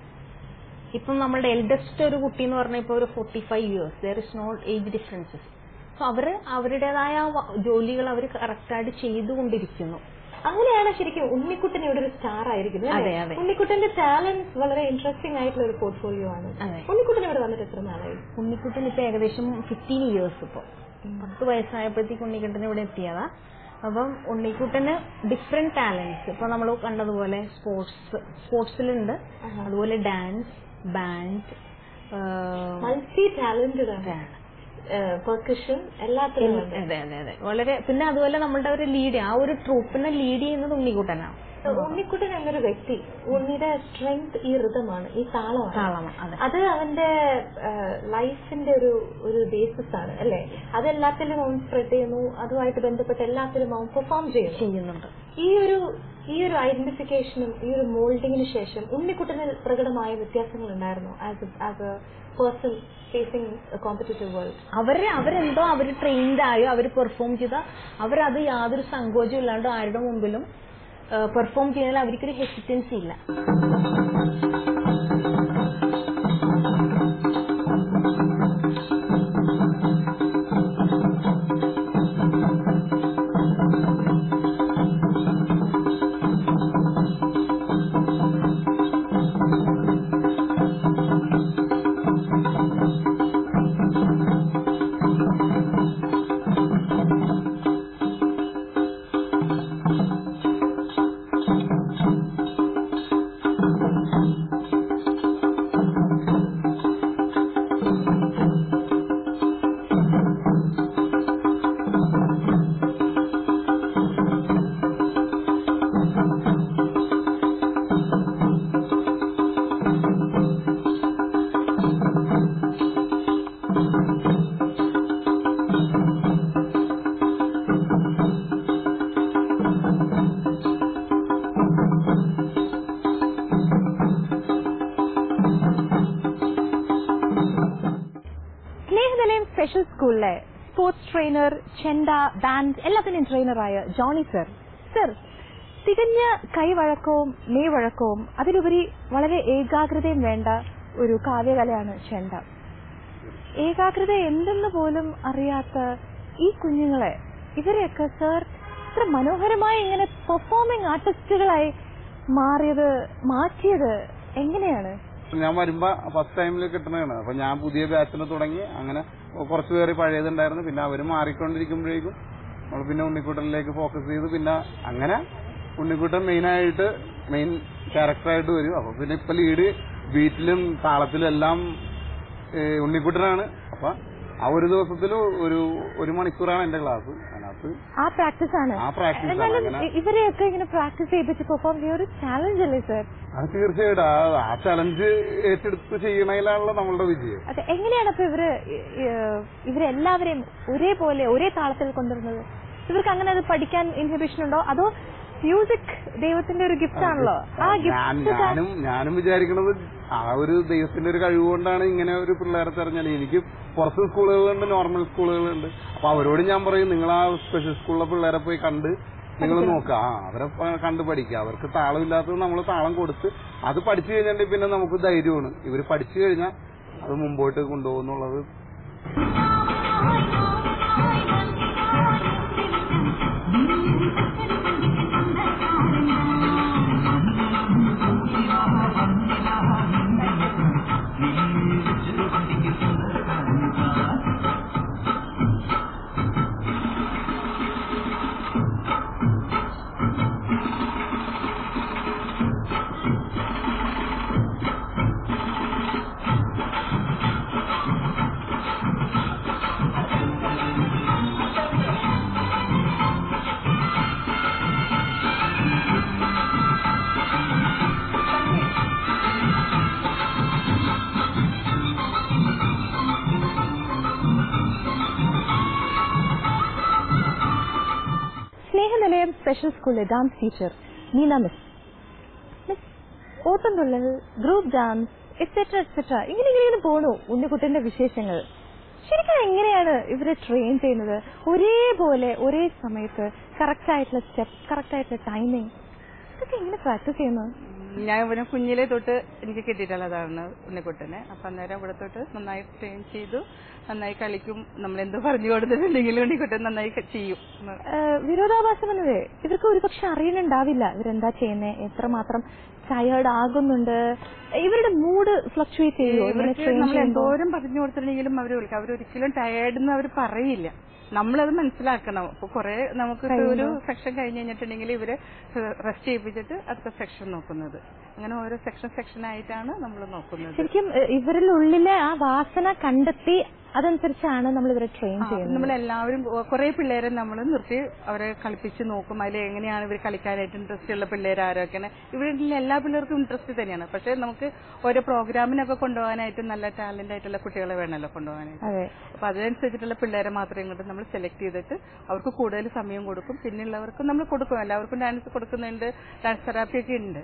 ഇപ്പം നമ്മളുടെ എൽഡസ്റ്റ് ഒരു കുട്ടി എന്ന് പറഞ്ഞാൽ ഇപ്പോൾ ഒരു forty five years there is not age differences so അവര് അവരുടേതായ വ- ജോലികൾ അവർ കറക്റ്റായിട്ട് ചെയ്തുകൊണ്ടിരിക്കുന്നു അങ്ങനെയാണ് ശരിക്കും ഉണ്ണിക്കുട്ടൻ ഇവിടെ ഒരു സ്റ്റാർ ആയിരിക്കുന്നത് അതെ, അല്ലേ? അതെ. ഉണ്ണിക്കുട്ടന്റെ ടാലന്റ് വളരെ ഇൻട്രസ്റ്റിംഗ് ആയിട്ടുള്ള ഒരു പോർട്ട്ഫോളിയോ ആണ് അതെ. ഉണ്ണിക്കുട്ടൻ ഇവിടെ വന്നിട്ട് എത്ര നാളായി ഉണ്ണിക്കുട്ടൻ ഇപ്പൊ ഏകദേശം ഫിഫ്റ്റീൻ ഇയേഴ്സ് ഇപ്പൊ പത്ത് വയസ്സായപ്പോഴത്തേക്ക് ഉണ്ണിക്കുട്ടൻ ഇവിടെ എത്തിയതാ അപ്പം ഉണ്ണിക്കുട്ടന് ഡിഫറെന്റ് ടാലൻസ് ഇപ്പൊ നമ്മൾ കണ്ടതുപോലെ സ്പോർട്സ് സ്പോർട്സിലുണ്ട് അതുപോലെ ഡാൻസ് ബാൻഡ് മൾട്ടി ടാലന്റഡ് ആണ് പെർക്കഷൻ എല്ലാത്തിലും ഉണ്ട്. അതെ അതെ അതെ വളരെ പിന്നെ അതുപോലെ നമ്മളുടെ ഒരു ലീഡ് ആ ഒരു ട്രൂപ്പിനെ ലീഡ് ചെയ്യുന്നത് ഉണ്ണിക്കുട്ടനാണ് ഉണ്ണിക്കുട്ടൻ എന്നൊരു വ്യക്തി ഉണ്ണിയുടെ സ്ട്രെങ്ത് ഈ ഋതമാണ് ഈ താളമാണ് താളമാണ് അതെ അത് അവന്റെ ലൈഫിന്റെ ഒരു ഒരു ബേസിസ് ആണ് അല്ലെ അതെല്ലാത്തിലും അവൻ സ്പ്രെഡ് ചെയ്യുന്നു അതുമായിട്ട് ബന്ധപ്പെട്ട് എല്ലാത്തിലും അവൻ പെർഫോം ചെയ്യുന്നു ചെയ്യുന്നുണ്ട് ഈ ഒരു ഈ ഒരു ഐഡന്റിഫിക്കേഷനും ഈ ഒരു മോൾഡിങ്ങിന് ശേഷം ഉണ്ണിക്കുട്ടനിൽ പ്രകടമായ വ്യത്യാസങ്ങൾ ഉണ്ടായിരുന്നു as as a person facing competitive world അവര് അവരെന്തോ അവര് ട്രെയിൻഡ് ആയോ അവര് പെർഫോം ചെയ്ത അവരത് യാതൊരു സങ്കോചം ഇല്ലാണ്ട് ആരുടെ മുമ്പിലും പെർഫോം ചെയ്യുന്നതിൽ അവർക്കൊരു ഹെസിറ്റൻസി ഇല്ല സ്നേഹനിലയം സ്പെഷ്യൽ സ്കൂളിലെ സ്പോർട്സ് ട്രെയിനർ ചെണ്ട ബാൻഡ് എല്ലാത്തിനും ട്രെയിനറായ ജോണി സർ സർ തികഞ്ഞ കൈവഴക്കവും മെയ്വഴക്കവും അതിലുപരി വളരെ ഏകാഗ്രതയും വേണ്ട ഒരു കാവ്യകലയാണ് ചെണ്ട ഏകാഗ്രത എന്തെന്ന് പോലും അറിയാത്ത ഈ കുഞ്ഞുങ്ങളെ ഇവരെയൊക്കെ സർ ഇത്ര മനോഹരമായി ഇങ്ങനെ പെർഫോമിംഗ് ആർട്ടിസ്റ്റുകളായി മാറിയത് മാറ്റിയത് എങ്ങനെയാണ് ഞാൻ വരുമ്പോ ഫസ്റ്റ് ടൈമിൽ കിട്ടണതാണ് അപ്പൊ ഞാൻ പുതിയ ബാച്ചിന് തുടങ്ങി അങ്ങനെ കുറച്ച് പേര് പഴയതുണ്ടായിരുന്നു പിന്നെ അവര് മാറിക്കൊണ്ടിരിക്കുമ്പോഴേക്കും നമ്മൾ പിന്നെ ഉണ്ണിക്കുട്ടനിലേക്ക് ഫോക്കസ് ചെയ്തു പിന്നെ അങ്ങനെ ഉണ്ണിക്കുട്ടൻ മെയിൻ ആയിട്ട് മെയിൻ ക്യാരക്ടറായിട്ട് വരും അപ്പൊ പിന്നെ ഇപ്പൊ ലീഡ് ബീറ്റിലും താളത്തിലും എല്ലാം ഏഹ്, ഉണ്ണിക്കുട്ടനാണ് അപ്പൊ ആ ഒരു ദിവസത്തിൽ ഒരു ഒരു മണിക്കൂറാണ് എന്റെ ക്ലാസ് അതിനകത്ത് ആ പ്രാക്ടീസ് ആണ് ആ പ്രാക്ടീസ് ആണ് എന്നാലും അങ്ങനെ ഇ- ഇവരെയൊക്കെ ഇങ്ങനെ പ്രാക്ടീസ് ചെയ്യിപ്പിച്ച് പെർഫോം ചെയ്യുന്ന ഒരു ചാലഞ്ച് അല്ലേ സർ അത് തീർച്ചയായിട്ടും ആ- ആ ചലഞ്ച് ഏറ്റെടുത്ത് ചെയ്യണതിലാണല്ലോ നമ്മളുടെ വിജയം അതെ എങ്ങനെയാണ് അപ്പൊ ഇവര് ഇ- ഇ- ഇവരെല്ലാവരെയും ഒരേപോലെ ഒരേ താളത്തിൽ കൊണ്ടുവരുന്നത് ഇവർക്ക് അങ്ങനെ അത് പഠിക്കാൻ ഇൻഹിബിഷൻ ഉണ്ടോ അതോ മ്യൂസിക് ദൈവത്തിന്റെ ഒരു ഗിഫ്റ്റ് ആണല്ലോ ആ ഞാൻ ഗിഫ്റ്റ് ഞാനും ഞാനും വിചാരിക്കുന്നത് ആ ഒരു ദൈവത്തിന്റെ ഒരു കഴിവ് കൊണ്ടാണ് ഇങ്ങനെ ഒരു പിള്ളേരെ തെരഞ്ഞാൽ എനിക്ക് പുറത്ത് സ്കൂളുകളുണ്ട് നോർമൽ സ്കൂളുകളുണ്ട് അപ്പൊ അവരോട് ഞാൻ പറയും നിങ്ങൾ ആ സ്പെഷ്യൽ സ്കൂളിലെ പിള്ളേരെ പോയി കണ്ട് നിങ്ങൾ നോക്കുക ആ അവരെ പ- കണ്ട് പഠിക്കുക അവർക്ക് താളമില്ലാത്തത് നമ്മൾ താളം കൊടുത്ത് അത് പഠിച്ചു കഴിഞ്ഞിട്ടുണ്ടെങ്കിൽ പിന്നെ നമുക്ക് ധൈര്യമാണ് ഇവർ പഠിച്ചു കഴിഞ്ഞാൽ അത് മുമ്പോട്ട് കൊണ്ടുപോകുന്നുള്ളത് സ്നേഹനിലയം സ്പെഷ്യൽ സ്കൂളിലെ dance teacher Neena miss miss Ottamthullal group dance etcetera etcetera ഇങ്ങനെ ഇങ്ങനെ ഇങ്ങനെ പോണു ഉണ്ണിക്കുട്ടന്റെ വിശേഷങ്ങൾ ശരിക്കും എങ്ങനെയാണ് ഇവരെ ട്രെയിൻ ചെയ്യുന്നത് ഒരേപോലെ ഒരേ സമയത്ത് കറക്റ്റ് ആയിട്ടുള്ള സ്റ്റെപ്പ് കറക്റ്റ് ആയിട്ടുള്ള ടൈമിംഗ് ഇതൊക്കെ എങ്ങനെ പ്രാക്ടീസ് ചെയ്യുന്നത് ഞാൻ ഇവനെ കുഞ്ഞിലെ തൊട്ട് എനിക്ക് കിട്ടിയിട്ടുള്ളതാണ് ഉണ്ണിക്കുട്ടനെ അപ്പൊ അന്നേരം ഇവിടെ തൊട്ട് നന്നായി ട്രെയിൻ ചെയ്തു നന്നായി കളിക്കും നമ്മൾ എന്ത് പറഞ്ഞു കൊടുത്തിട്ടുണ്ടെങ്കിലും ഉണ്ണിക്കുട്ടൻ നന്നായി ക- ചെയ്യും ഏഹ് വിരോധാഭാസം എന്നത് ഇവർക്ക് ഒരുപക്ഷെ അറിയുന്നുണ്ടാവില്ല ഇവരെന്താ ചെയ്യുന്നത് എത്രമാത്രം ടയേർഡ് ആകുന്നുണ്ട് ഇവരുടെ മൂഡ് ഫ്ലക്ച്വേറ്റ് ചെയ്യുമോ ഇങ്ങനെ ഇവർക്ക് ട്രെയിൻ നമ്മൾ ചെയ്യുമ്പോൾ എന്തോരം പറഞ്ഞു കൊടുത്തിട്ടുണ്ടെങ്കിലും അവർ വിളിക്കും അവരൊരിക്കലും ടയേർഡ് എന്ന് അവർ പറയില്ല നമ്മളത് മനസ്സിലാക്കണം അപ്പൊ കുറെ നമുക്ക് ഒരു സെക്ഷൻ കഴിഞ്ഞ് കഴിഞ്ഞിട്ടുണ്ടെങ്കിൽ ഇവര് റെസ്റ്റ് ചെയ്യിപ്പിച്ചിട്ട് അടുത്ത സെക്ഷൻ നോക്കുന്നത് അങ്ങനെ ഓരോ സെക്ഷൻ സെക്ഷൻ ആയിട്ടാണ് നമ്മൾ നോക്കുന്നത് ശരിക്കും ഏഹ് ഇവരിൽ ഉള്ളിലെ ആ വാസന കണ്ടെത്തി അതനുസരിച്ചാണ് നമ്മൾ ഇവരെ ട്രെയിൻ ചെയ്യുന്നത് നമ്മൾ എല്ലാവരും കുറെ പിള്ളേരെ നമ്മൾ നിർത്തി അവരെ കളിപ്പിച്ച് നോക്കും അതിൽ എങ്ങനെയാണ് ഇവർ കളിക്കാനായിട്ട് ഇൻട്രസ്റ്റ് ഉള്ള പിള്ളേർ ആരൊക്കെയാണ് ഇവിടെ എല്ലാ പിള്ളേർക്കും ഇൻട്രസ്റ്റ് തന്നെയാണ് പക്ഷെ നമുക്ക് ഓരോ പ്രോഗ്രാമിനൊക്കെ കൊണ്ടുപോകാനായിട്ട് നല്ല ടാലന്റ് ആയിട്ടുള്ള കുട്ടികളെ വേണമല്ലോ കൊണ്ടുപോകാനായിട്ട് അതെ അപ്പൊ അതിനനുസരിച്ചിട്ടുള്ള പിള്ളേരെ മാത്രം ഇങ്ങോട്ട് നമ്മൾ സെലക്ട് ചെയ്തിട്ട് അവർക്ക് കൂടുതൽ സമയം കൊടുക്കും പിന്നെയുള്ളവർക്ക് നമ്മൾ കൊടുക്കും എല്ലാവർക്കും ഡാൻസ് കൊടുക്കുന്നുണ്ട് ഡാൻസ് തെറാപ്പി ഒക്കെ ഉണ്ട്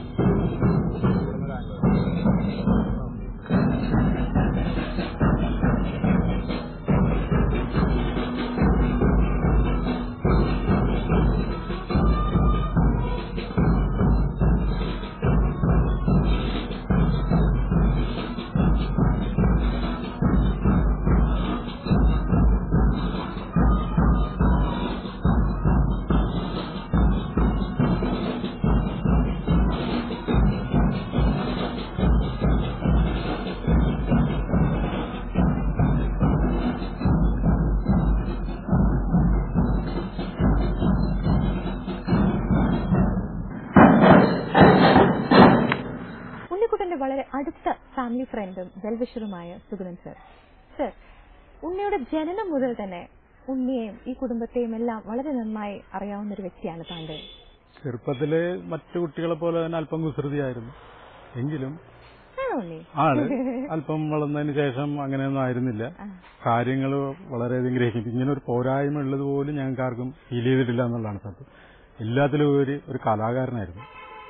ഉണ്ണിക്കുട്ടന്റെ വളരെ അടുത്ത ഫാമിലി ഫ്രണ്ടും വെൽവിഷറുമായ സുഗതൻ സർ സർ ഉണ്ണിയുടെ ജനനം മുതൽ തന്നെ ഉണ്ണിയെയും ഈ കുടുംബത്തെയും എല്ലാം വളരെ നന്നായി അറിയാവുന്ന ഒരു വ്യക്തിയാണ് താങ്കൾ ചെറുപ്പത്തില് മറ്റു കുട്ടികളെ പോലെ തന്നെ അല്പം കുസൃതിയായിരുന്നു എങ്കിലും ആണോ ഉണ്ണി ആള് അല്പം വളർന്നതിന് ശേഷം അങ്ങനെയൊന്നും ആയിരുന്നില്ല കാര്യങ്ങൾ വളരെയധികം ഗ്രഹിക്കും ഇങ്ങനെ ഒരു പോരായ്മ ഉള്ളത് പോലും ഞങ്ങൾക്ക് ആർക്കും ഫീൽ ചെയ്തിട്ടില്ല എന്നുള്ളതാണ് സത്യം എല്ലാത്തിലും ഒരു ഒരു കലാകാരനായിരുന്നു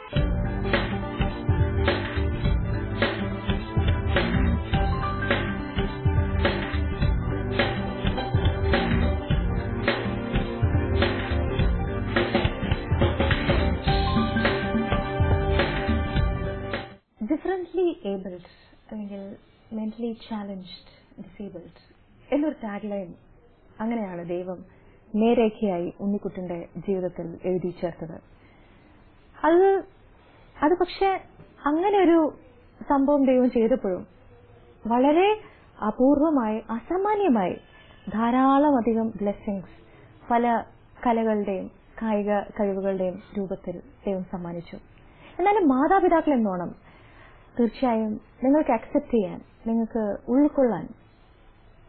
ഡിഫറൻറ്റ്ലി ഏബിൾഡ് അല്ലെങ്കിൽ മെന്റലി ചാലഞ്ച്ഡ് ഡിസേബിൾഡ് എന്നൊരു ടാഗ് ലൈൻ അങ്ങനെയാണ് ദൈവം നേരേഖയായി ഉണ്ണിക്കുട്ടന്റെ ജീവിതത്തിൽ എഴുതി ചേർത്തത് അത് അത് പക്ഷെ അങ്ങനെ ഒരു സംഭവം ദൈവം ചെയ്തപ്പോഴും വളരെ അപൂർവമായി അസാമാന്യമായി ധാരാളം അധികം ബ്ലെസ്സിങ്സ് പല കലകളുടെയും കായിക കഴിവുകളുടെയും രൂപത്തിൽ ദൈവം സമ്മാനിച്ചു എന്നാലും മാതാപിതാക്കൾ എന്നോണം തീർച്ചയായും നിങ്ങൾക്ക് അക്സെപ്റ്റ് ചെയ്യാൻ നിങ്ങൾക്ക് ഉൾക്കൊള്ളാൻ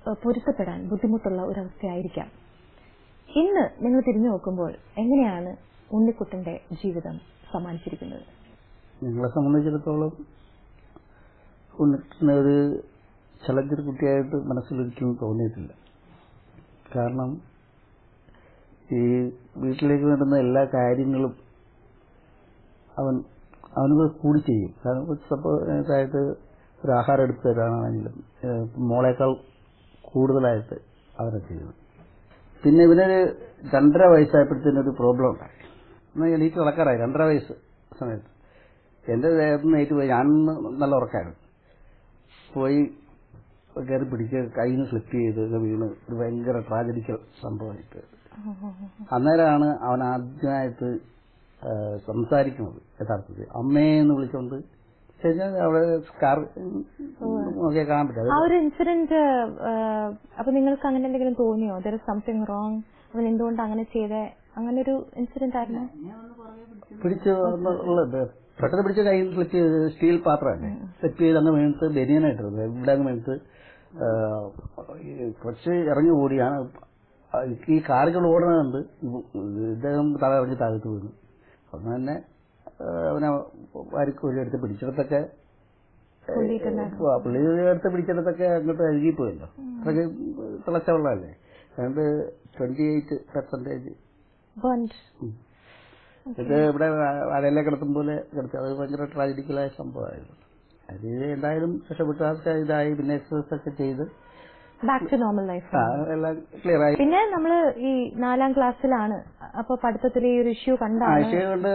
ഏഹ്, പൊരുത്തപ്പെടാൻ ബുദ്ധിമുട്ടുള്ള ഒരവസ്ഥയായിരിക്കാം ഇന്ന് നിങ്ങൾ തിരിഞ്ഞു നോക്കുമ്പോൾ എങ്ങനെയാണ് ഉണ്ണിക്കുട്ടന്റെ ജീവിതം സമ്മാനിച്ചിരിക്കുന്നത് ഞങ്ങളെ സംബന്ധിച്ചിടത്തോളം ഉണ്ണിട്ടിന് ഒരു ചലഞ്ചർ കുട്ടിയായിട്ട് മനസ്സിലൊരിക്കലും തോന്നിയിട്ടില്ല കാരണം ഈ വീട്ടിലേക്ക് വേണ്ടുന്ന എല്ലാ കാര്യങ്ങളും അവൻ അവനത് കൂടി ചെയ്യും കാരണം സപ്പോസ് ആയിട്ട് ഒരു ആഹാരം എടുത്തു തരാനാണെങ്കിലും ഏഹ് മോളേക്കാൾ കൂടുതലായിട്ട് അവരെ ചെയ്യുന്നു പിന്നെ ഇവനൊരു രണ്ടര വയസ്സായപ്പോഴത്തേനും ഒരു പ്രോബ്ലം ഉണ്ടായി എന്നാൽ എണീറ്റ് നടക്കാറായി രണ്ടര വയസ്സ് സമയത്ത് എന്റെ ദേഹത്ത് നിന്ന് ഏറ്റു പോയി ഞാൻ നല്ല ഉറക്കായിരുന്നു പോയി കയറി പിടിച്ച് കയ്യിൽ നിന്ന് സ്ലിപ്പ് ചെയ്ത് ഒക്കെ വീണ് ഒരു ഭയങ്കര ട്രാജഡിക്കൽ സംഭവമായിട്ട് അന്നേരമാണ് അവൻ ആദ്യമായിട്ട് ആ, സംസാരിക്കുന്നത് യഥാർത്ഥത്തിൽ അമ്മയെന്ന് വിളിച്ചുകൊണ്ട് കഴിഞ്ഞാൽ അവിടെ സ്കാർ നോക്കിയാൽ കാണാൻ പറ്റും ആ അത് ഒരു ഇൻസിഡന്റ് അപ്പൊ നിങ്ങൾക്ക് അങ്ങനെ എന്തെങ്കിലും തോന്നിയോ ദർ ഇസ് സംതിങ് റോങ് അവൻ എന്തുകൊണ്ട് അങ്ങനെ ചെയ്തേ അങ്ങനെ ഒരു ഇൻസിഡന്റ് ആയിരുന്നു പിടിച്ച് ഉള്ളത് പെട്ടെന്ന് പിടിച്ച് കയ്യിൽ സ്ലിപ്പ് ചെയ്ത് സ്റ്റീൽ പാത്രമല്ലേ സ്ലിപ്പ് ചെയ്ത് അങ്ങ് വീണിട്ട് ബനിയനായിട്ടിരുന്നത് ഇവിടെ അങ്ങ് വീണിട്ട് ആ, ഈ കുറച്ച് ഇറങ്ങി ഓടിയാണ് ഈ കാറുകൾ ഓടുന്നുണ്ട് ഇദ്ദേഹം തല ഇറങ്ങി താഴത്ത് വീണു അന്ന് തന്നെ ആ, അവനെ വാരിക്ക് ഒരു എടുത്ത് പിടിച്ചിടത്തൊക്കെ ആ, പുള്ളി എടുത്ത് പിടിച്ചിടത്തൊക്കെ അങ്ങോട്ട് അഴുകിപ്പോയല്ലോ അതൊക്കെ തിളച്ച വെള്ളമല്ലേ അതുകൊണ്ട് ട്വന്റി എയ്റ്റ് പെർസെന്റേജ് ബണ്ട് ഇത് ഇവിടെ വരയിലെ കിടത്തും പോലെ കിടത്തി അത് ഭയങ്കര ട്രാജഡിക്കലായ സംഭവമായിരുന്നു അത് എന്തായാലും രക്ഷപ്പെട്ടു അതൊക്കെ ഇതായി പിന്നെ എക്സസൈസ് ഒക്കെ ചെയ്ത് ബാക്ക് ടു നോർമൽ ലൈഫ് ആ, എല്ലാം ക്ലിയർ ആയി പിന്നെ നമ്മള് ഈ നാലാം ക്ലാസ്സിലാണ് അപ്പൊ പഠിത്തത്തിൽ ഈ ഒരു ഇഷ്യൂ കണ്ടാണ് ആഴ്ച കൊണ്ട്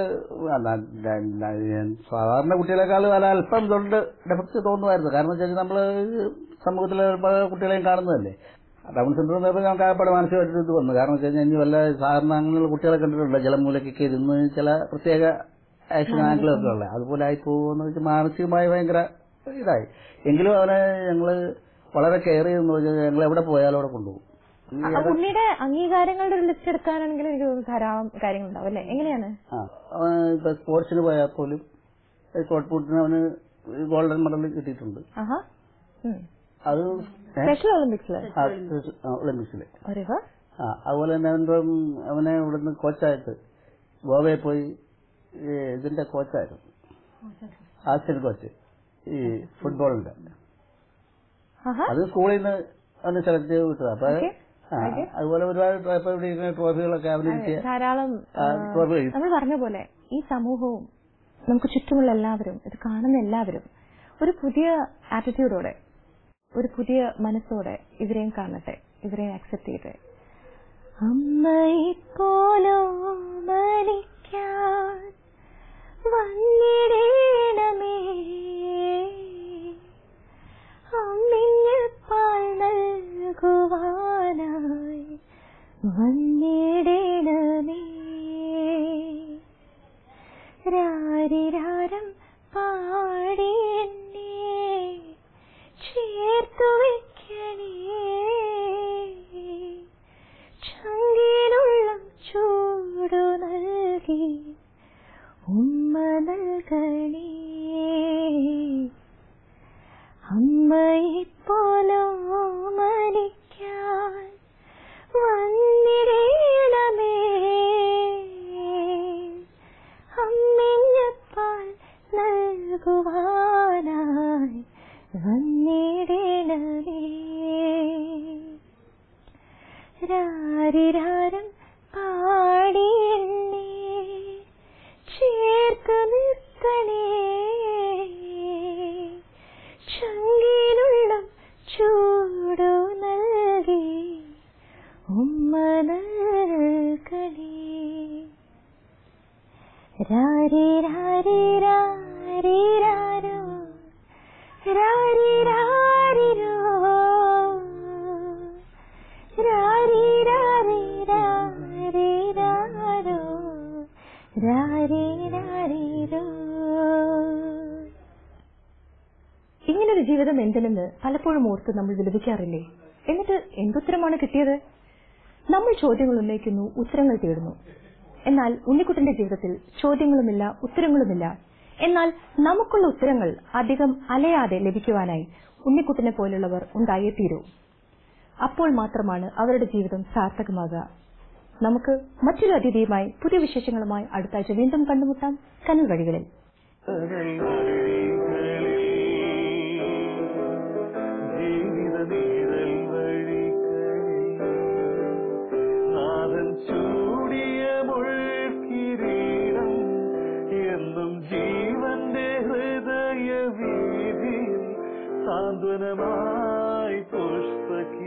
സാധാരണ കുട്ടികളെക്കാൾ വല്ല അല്പം തൊണ്ട് ഡെഫക്റ്റ് തോന്നുമായിരുന്നു കാരണം വെച്ചാൽ നമ്മള് സമൂഹത്തിലെ പല കുട്ടികളെയും കാണുന്നതല്ലേ ഡൗൺ സിൻഡ്രോം എന്ന് പറഞ്ഞാൽ നമുക്ക് ആകപ്പാടെ മാനസികമായിട്ട് ഇത് വന്നു കാരണം വെച്ച് കഴിഞ്ഞാൽ ഇനി വല്ല സാധാരണ അങ്ങനെയുള്ള കുട്ടികളെ കണ്ടിട്ടുണ്ട് ജലമൂലക്കൊക്കെ ഇരുന്ന് ചില പ്രത്യേക ആക്ഷൻ ആംഗിളൊക്കെ ഉള്ളത് അതുപോലെ ആയി പോകുമെന്ന് വെച്ചാൽ മാനസികമായി ഭയങ്കര ഇതായി എങ്കിലും അവനെ ഞങ്ങള് വളരെ കെയർ ചെയ്തെന്ന് വെച്ചാൽ ഞങ്ങൾ എവിടെ പോയാലും അവിടെ കൊണ്ടുപോകും ആ ഉണ്ണിയുടെ അംഗീകാരങ്ങളുടെ ഒരു ലിസ്റ്റ് എടുക്കാനാണെങ്കിൽ എനിക്ക് തോന്നുന്നു ധാരാളം കാര്യങ്ങളുണ്ടാവും അല്ലെ എങ്ങനെയാണ് ആ അവൻ ഇപ്പൊ സ്പോർട്സിന് പോയാൽ പോലും ഷോട്ട് പുട്ടിന് അവന് ഗോൾഡൻ മെഡൽ കിട്ടിയിട്ടുണ്ട് ആഹാ അത് സ്പെഷ്യൽ ഒളിമ്പിക്സില് ഒളിമ്പിക്സില് ഒരു ആ അതുപോലെ തന്നെ അവന്റെ അവനെ ഇവിടുന്ന് കോച്ചായിട്ട് ഗോവയിൽ പോയി ഈ ഇതിന്റെ കോച്ചായിരുന്നു ആസിഡ് കോച്ച് ഈ ഫുട്ബോളിന്റെ ആഹാ അത് സ്കൂളിൽ നിന്ന് അവന് സെലക്ട് ചെയ്ത് വിട്ടത് അപ്പൊ Okay. ആ, അതുപോലെ ഒരുപാട് ഇപ്പൊ ഇവിടെ ഇരിക്കുന്ന ട്രോഫികളൊക്കെ അവന് കിട്ടിയ ധാരാളം ആ, ട്രോഫി നമ്മൾ പറഞ്ഞ പോലെ ഈ സമൂഹവും നമുക്ക് ചുറ്റുമുള്ള എല്ലാവരും ഇത് കാണുന്ന എല്ലാവരും ഒരു പുതിയ ആറ്റിറ്റ്യൂഡോടെ ഒരു പുതിയ മനസ്സോടെ ഇവരെയും കാണട്ടെ ഇവരെയും അക്സെപ്റ്റ് ചെയ്യട്ടെ അമ്മയെപ്പോലോ മരിക്കാൻ വന്നിടേണമേ അമ്മിഞ്ഞപ്പാൽ നൽകുവാനായി വന്നിടേണമേ രാരിരാരം പാടി എന്നെ ചേർത്തു വെക്കണേ ചങ്കിനുള്ള ചൂടു നൽകി ഉമ്മ നൽകണേ അമ്മയെപ്പോലോ മരിക്കാൻ വന്നിടേണമേ അമ്മിഞ്ഞപ്പാൽ നൽകുവാനായി വന്നിടേണമേ രാരിരാരം പാടി എന്നെ ചേർത്ത് നിർത്തണേ ചങ്കിനുള്ള ചൂടു നൽകി ഉമ്മ നൽകണേ രാരി രാരി രാരി രാരോ രാരി രാരിരോ രാരി രാരി രാരി രാരോ രാരി രാരിരോ ഇങ്ങനൊരു ജീവിതം എന്തിനെന്ന് പലപ്പോഴും ഓർത്ത് നമ്മൾ വിലപിക്കാറില്ലേ എന്നിട്ട് എന്തുത്തരമാണ് കിട്ടിയത് നമ്മൾ ചോദ്യങ്ങൾ ഉന്നയിക്കുന്നു ഉത്തരങ്ങൾ തേടുന്നു എന്നാൽ ഉണ്ണിക്കുട്ടന്റെ ജീവിതത്തിൽ ചോദ്യങ്ങളുമില്ല ഉത്തരങ്ങളുമില്ല എന്നാൽ നമുക്കുള്ള ഉത്തരങ്ങൾ അധികം അലയാതെ ലഭിക്കുവാനായി ഉണ്ണിക്കുട്ടനെ പോലുള്ളവർ ഉണ്ടായേ തീരൂ അപ്പോൾ മാത്രമാണ് അവരുടെ ജീവിതം സാർത്ഥകമാകുക നമുക്ക് മറ്റൊരു അതിഥിയുമായി പുതിയ വിശേഷങ്ങളുമായി അടുത്ത ആഴ്ച വീണ്ടും കണ്ടുമുട്ടാം കനൽ വഴികളിൽ ജീവിത നീരൽ വഴികളിൽ നാഥൻ ചൂടിയ മുൾക്കിരീടം എന്നും ജീവന്റെ ഹൃദയ വീതിയിൽ സാന്ത്വനമായി പുഷ്പകി